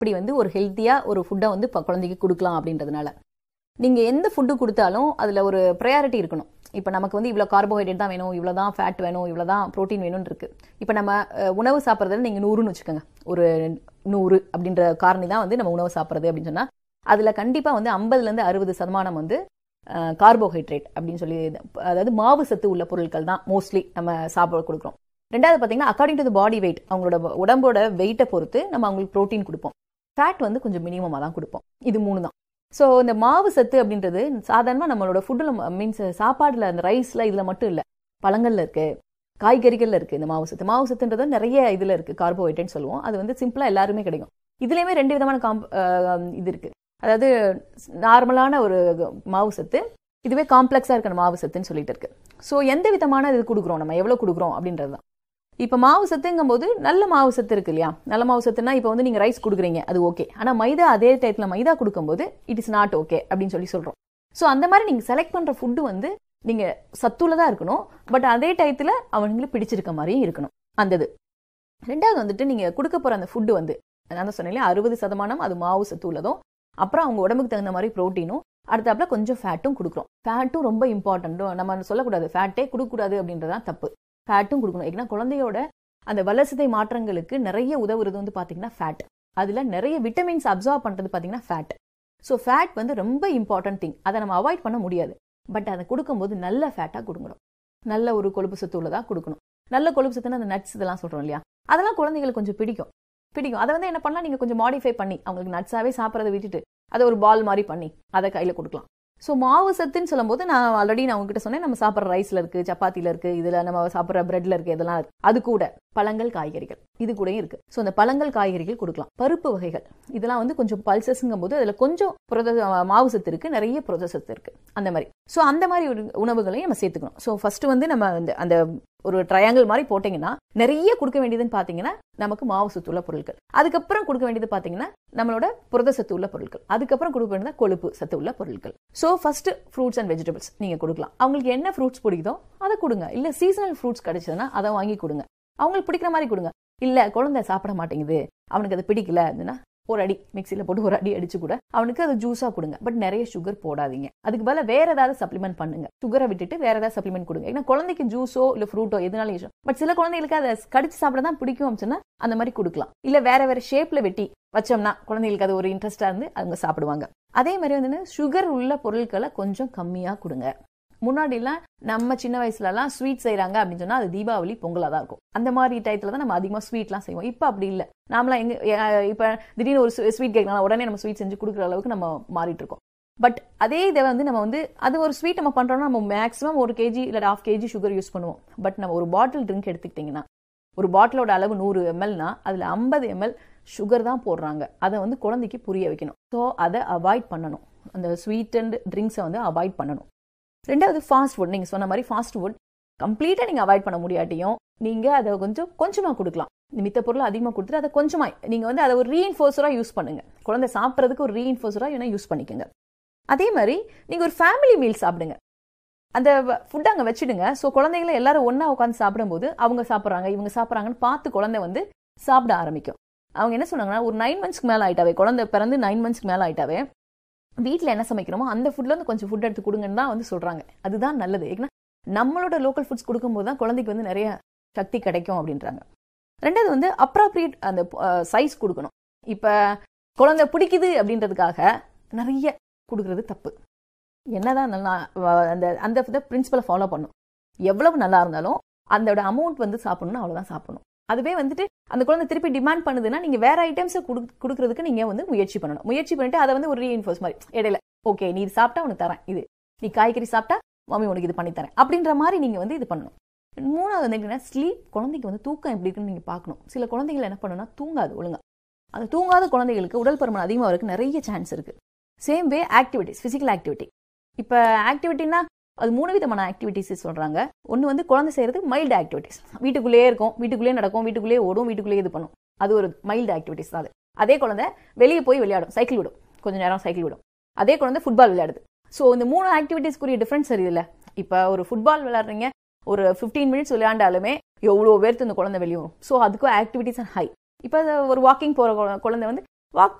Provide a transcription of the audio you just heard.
இப்படி வந்து ஒரு ஹெல்த்தியாக ஒரு ஃபுட்டை வந்து இப்போ குழந்தைக்கு கொடுக்கலாம் அப்படின்றதுனால நீங்கள் எந்த ஃபுட்டு கொடுத்தாலும் அதில் ஒரு ப்ரையாரிட்டி இருக்கணும் இப்போ நமக்கு வந்து இவ்வளோ கார்போஹைட்ரேட் தான் வேணும் இவ்வளோ தான் ஃபேட் வேணும் இவ்வளோ தான் ப்ரோட்டீன் வேணும்னு இருக்கு இப்போ நம்ம அஹ், உணவு சாப்பிட்றதுல நீங்கள் நூறுன்னு வச்சுக்கோங்க ஒரு நூறு அப்படின்ற காரணி தான் வந்து நம்ம உணவு சாப்பிட்றது அப்படின்னு சொன்னால் அதில் கண்டிப்பாக வந்து ஐம்பதுலேருந்து அறுபது சதமானம் வந்து கார்போஹைட்ரேட் அப்படின்னு சொல்லி அதாவது மாவு சத்து உள்ள பொருட்கள் தான் மோஸ்ட்லி நம்ம சாப்பிட கொடுக்குறோம் ரெண்டாவது பார்த்தீங்கன்னா அக்கார்டிங் டு பாடி வெயிட் அவங்களோட உடம்போட வெயிட்டை பொறுத்து நம்ம அவங்களுக்கு ப்ரோட்டீன் கொடுப்போம் ஃபேட் வந்து கொஞ்சம் மினிமமாக தான் கொடுப்போம் இது மூணு தான் ஸோ இந்த மாவு சத்து அப்படின்றது சாதாரணமாக நம்மளோட ஃபுட்டில் மீன்ஸ் சாப்பாடில் அந்த ரைஸில் இதில் மட்டும் இல்லை பழங்கள்ல இருக்கு காய்கறிகள்ல இருக்கு இந்த மாவு சத்து மாவு சத்துன்றது நிறைய இதில் இருக்கு கார்போஹைட்ரேட்னு சொல்லுவோம் அது வந்து சிம்பிளாக எல்லாருமே கிடைக்கும் இதுலேயுமே ரெண்டு விதமான காம்ப் அஹ் இது இருக்கு அதாவது நார்மலான ஒரு மாவு சத்து இதுவே காம்ப்ளெக்ஸாக இருக்கிற மாவு சத்துன்னு சொல்லிட்டு இருக்கு ஸோ எந்த விதமான இது கொடுக்குறோம் நம்ம எவ்வளோ கொடுக்குறோம் அப்படின்றது தான் இப்போ மாவு சத்துங்கும் போது நல்ல மாவு சத்து இருக்கு இல்லையா நல்ல மாவு சத்துனா இப்போ வந்து நீங்கள் ரைஸ் கொடுக்குறீங்க அது ஓகே ஆனால் மைதா அதே டயத்தில் மைதா கொடுக்கும்போது இட் இஸ் நாட் ஓகே அப்படின்னு சொல்லி சொல்கிறோம் ஸோ அந்த மாதிரி நீங்கள் செலக்ட் பண்ணுற ஃபுட்டு வந்து நீங்கள் சத்துள்ளதாக இருக்கணும் பட் அதே டயத்தில் அவங்களுக்கு பிடிச்சிருக்க மாதிரியும் இருக்கணும் அந்த இது ரெண்டாவது வந்துட்டு நீங்கள் கொடுக்க போகிற அந்த ஃபுட்டு வந்து நான் தான் சொன்னேன் அறுபது சதமானம் அது மாவு சத்து உள்ளதும் அப்புறம் அவங்க உடம்புக்கு தகுந்த மாதிரி ப்ரோட்டீனும் அடுத்தாப்புல கொஞ்சம் ஃபேட்டும் கொடுக்குறோம் ஃபேட்டும் ரொம்ப இம்பார்ட்டண்ட்டும் நம்ம சொல்லக்கூடாது ஃபேட்டே கொடுக்கக்கூடாது அப்படின்றதான் தப்பு ஃபேட்டும் கொடுக்கணும் ஏன்னா குழந்தையோட அந்த வளர்சிதை மாற்றங்களுக்கு நிறைய உதவுறது வந்து பார்த்தீங்கன்னா ஃபேட் அதில் நிறைய விட்டமின்ஸ் அப்சர்வ் பண்ணுறது பார்த்தீங்கன்னா ஃபேட் ஸோ ஃபேட் வந்து ரொம்ப இம்பார்ட்டன்ட் திங் அதை நம்ம அவாய்ட் பண்ண முடியாது பட் அதை கொடுக்கும்போது நல்ல ஃபேட்டாக கொடுக்கணும் நல்ல ஒரு கொழுப்பு சத்து உள்ளதாக கொடுக்கணும் நல்ல கொழுப்பு சத்துன்னு அந்த நட்ஸ் இதெல்லாம் சொல்கிறோம் இல்லையா அதெல்லாம் குழந்தைங்களுக்கு கொஞ்சம் பிடிக்கும் பிடிக்கும் அதை வந்து என்ன பண்ணலாம் நீங்கள் கொஞ்சம் மாடிஃபை பண்ணி அவங்களுக்கு நட்ஸாகவே சாப்பிட்றத விட்டுட்டு அதை ஒரு பால் மாதிரி பண்ணி அதை கையில் கொடுக்கலாம் ஸோ மாவு சத்துன்னு சொல்லும்போது நான் ஆல்ரெடி நான் உங்ககிட்ட சொன்னேன் நம்ம சாப்பிட்ற ரைஸில் இருக்குது சப்பாத்தியில் இருக்குது இதில் நம்ம சாப்பிட்ற பிரெட்ல இருக்குது இதெல்லாம் இருக்கு அது கூட பழங்கள் காய்கறிகள் இது கூடயும் இருக்குது ஸோ அந்த பழங்கள் காய்கறிகள் கொடுக்கலாம் பருப்பு வகைகள் இதெல்லாம் வந்து கொஞ்சம் பல்சஸ்ங்கும் போது அதில் கொஞ்சம் புரத மாவு சத்து இருக்குது நிறைய புரத சத்து இருக்குது அந்த மாதிரி ஸோ அந்த மாதிரி ஒரு உணவுகளையும் நம்ம சேர்த்துக்கணும் ஸோ ஃபர்ஸ்ட் வந்து நம்ம அந்த அந்த ஒரு ட்ரையாங்கிள் மாதிரி போட்டிங்கன்னா நிறைய கொடுக்க வேண்டியதுன்னு பார்த்தீங்கன்னா நமக்கு மாவு சத்து உள்ள பொருட்கள் அதுக்கப்புறம் கொடுக்க வேண்டியது பார்த்தீங்கன்னா நம்மளோட புரத சத்து உள்ள பொருட்கள் அதுக்கப்புறம் கொடுக்க வேண்டியது கொழுப்பு சத்து உள்ள பொருட்கள் so first fruits and vegetables நீங்க கொடுக்கலாம் அவங்களுக்கு என்ன ஃப்ரூட்ஸ் பிடிக்குதோ அதை கொடுங்க இல்ல சீசனல் ஃப்ரூட்ஸ் கிடைச்சதுன்னா அதை வாங்கி கொடுங்க அவங்களுக்கு பிடிக்கிற மாதிரி கொடுங்க இல்ல குழந்தை சாப்பிட மாட்டேங்குது அவனுக்கு அது பிடிக்கல அப்படின்னா ஒரு அடி மிக்சியில் போட்டு ஒரு அடி அடிச்சு கூட அவனுக்கு அது ஜூஸா கொடுங்க பட் நிறைய சுகர் போடாதீங்க அதுக்கு பதிலா வேற ஏதாவது சப்ளிமெண்ட் பண்ணுங்க சுகரை விட்டுட்டு வேற ஏதாவது சப்ளிமெண்ட் கொடுங்க ஏன்னா குழந்தைக்கு ஜூஸோ இல்ல ஃப்ரூட்டோ எதுனாலும் யூஸ் பட் சில குழந்தைகளுக்கு அதை கடிச்சு சாப்பிட தான் பிடிக்கும் அப்படின்னு சொன்னா அந்த மாதிரி கொடுக்கலாம் இல்ல வேற வேற ஷேப்ல வெட்டி வச்சோம்னா குழந்தைகளுக்கு அது ஒரு இன்ட்ரெஸ்டா இருந்து அவங்க சாப்பிடுவாங்க அதே மாதிரி வந்து சுகர் உள்ள பொருட்களை கொஞ்சம் கம்மியா கொடுங்க முன்னாடிலாம் நம்ம சின்ன வயசுலலாம் ஸ்வீட் செய்றாங்க அப்படின்னு சொன்னா அது தீபாவளி பொங்கலா தான் இருக்கும் அந்த மாதிரி டயத்துல தான் நம்ம அதிகமாக ஸ்வீட்லாம் செய்வோம் இப்போ அப்படி இல்லை நாமலாம் எங்க அஹ் இப்ப திடீர்னு ஒரு ஸ்வீட் கேட்கலாம் உடனே நம்ம ஸ்வீட் செஞ்சு கொடுக்குற அளவுக்கு நம்ம மாறிட்டு இருக்கோம் பட் அதே இதை வந்து நம்ம வந்து அது ஒரு ஸ்வீட் நம்ம பண்றோம்னா நம்ம மேக்ஸிமம் ஒரு கேஜி இல்லை ஹாஃப் கேஜி சுகர் யூஸ் பண்ணுவோம் பட் நம்ம ஒரு பாட்டில் ட்ரிங்க் எடுத்துக்கிட்டிங்கன்னா ஒரு பாட்டிலோட அளவு நூறு எம்எல்னா அதில் ஐம்பது எம்எல் சுகர் தான் போடுறாங்க அதை வந்து குழந்தைக்கு புரிய வைக்கணும் ஸோ அதை அவாய்ட் பண்ணணும் அந்த ஸ்வீட் அண்ட் ட்ரிங்க்ஸை வந்து அவாய்ட் பண்ணணும் ரெண்டாவது ஃபாஸ்ட் ஃபுட் நீங்கள் சொன்ன மாதிரி ஃபாஸ்ட் ஃபுட் கம்ப்ளீட்டாக நீங்கள் அவாய்ட் பண்ண முடியாட்டியும் நீங்கள் அதை கொஞ்சம் கொஞ்சமாக கொடுக்கலாம் இந்த மித்த பொருளை அதிகமாக கொடுத்துட்டு அதை கொஞ்சமாக நீங்கள் வந்து அதை ஒரு ரீஇன்ஃபோர்ஸராக யூஸ் பண்ணுங்க குழந்தை சாப்பிட்றதுக்கு ஒரு ரீஇன்ஃபோர்ஸராக வேணால் யூஸ் பண்ணிக்கோங்க அதே மாதிரி நீங்கள் ஒரு ஃபேமிலி மீல் சாப்பிடுங்க அந்த ஃபுட் அங்கே வச்சுடுங்க ஸோ குழந்தைகளை எல்லாரும் ஒன்றா உட்காந்து சாப்பிடும்போது அவங்க சாப்பிட்றாங்க இவங்க சாப்பிட்றாங்கன்னு பார்த்து குழந்தை வந்து சாப்பிட ஆரம்பிக்கும் அவங்க என்ன சொன்னாங்கன்னா ஒரு நைன் மந்த்ஸ்க்கு மேலே ஆயிட்டாவே குழந்தை பிறந்து நைன் மந்த்ஸ்க்கு மேலே ஆயிட்டாவே வீட்டில் என்ன சமைக்கிறோமோ அந்த ஃபுட்ல இருந்து கொஞ்சம் ஃபுட் எடுத்து கொடுங்கன்னு தான் வந்து சொல்றாங்க அதுதான் நல்லது ஏன்னா நம்மளோட லோக்கல் ஃபுட்ஸ் கொடுக்கும்போது தான் குழந்தைக்கு வந்து நிறைய சக்தி கிடைக்கும் அப்படின்றாங்க ரெண்டாவது வந்து அப்ராப்ரியேட் அந்த சைஸ் கொடுக்கணும் இப்போ குழந்தை பிடிக்குது அப்படின்றதுக்காக நிறைய கொடுக்கறது தப்பு என்னதான் நல்லா வ- அந்த அந்த பிரின்சிபலை ஃபாலோ பண்ணும் எவ்வளவு நல்லா இருந்தாலும் அதோட அமௌண்ட் வந்து சாப்பிடணும்னா அவ்வளோதான் சாப்பிடணும் அதுவே வந்துட்டு அந்த குழந்தை திருப்பி டிமாண்ட் பண்ணுதுன்னா நீங்க வேற ஐட்டம்ஸை கொடுக்கறதுக்கு நீங்க வந்து முயற்சி பண்ணணும் முயற்சி பண்ணிட்டு அதை வந்து ஒரு ரீஇன்ஃபோர்ஸ் மாதிரி இடையில ஓகே நீ இது சாப்பிட்டா உனக்கு தரேன் இது நீ காய்கறி சாப்பிட்டா மம்மி உனக்கு இது பண்ணி தரேன் அப்படின்ற மாதிரி நீங்க வந்து இது பண்ணணும் மூணாவது வந்து என்னன்னா ஸ்லீப் குழந்தைக்கு வந்து தூக்கம் எப்படி இருக்குன்னு நீங்க பார்க்கணும் சில குழந்தைகள் என்ன பண்ணுன்னா தூங்காது ஒழுங்கா அந்த தூங்காத குழந்தைகளுக்கு உடல் பருமன் அதிகமாக வரக்கு நிறைய சான்ஸ் இருக்கு same way activities physical activity இப்போ ஆக்டிவிட்டினா அது மூணு விதமான ஆக்டிவிட்டிஸ் சொல்றாங்க ஒன்று வந்து குழந்தை செய்யறது மைல்டு ஆக்டிவிட்டிஸ் வீட்டுக்குள்ளேயே இருக்கும் வீட்டுக்குள்ளேயே நடக்கும் வீட்டுக்குள்ளேயே ஓடும் வீட்டுக்குள்ளேயே இது பண்ணும் அது ஒரு மைல்டு ஆக்டிவிட்டிஸ் தான் அது அதே குழந்தை வெளியே போய் விளையாடும் சைக்கிள் விடும் கொஞ்ச நேரம் சைக்கிள் விடும் அதே குழந்தை ஃபுட்பால் விளையாடுது ஸோ இந்த மூணு ஆக்டிவிட்டிஸ்க்குரிய டிஃப்ரென்ஸ் தெரியுதுல்ல இப்போ ஒரு ஃபுட்பால் விளையாடுறீங்க ஒரு ஃபிஃப்டீன் மினிட்ஸ் விளையாண்டாலுமே எவ்வளோ பேர்த்து இந்த குழந்தை வெளியே வரும் ஸோ அதுக்கும் ஆக்டிவிட்டிஸ் அண்ட் ஹை இப்போ ஒரு வாக்கிங் போகிற குழந்தை வந்து வாக்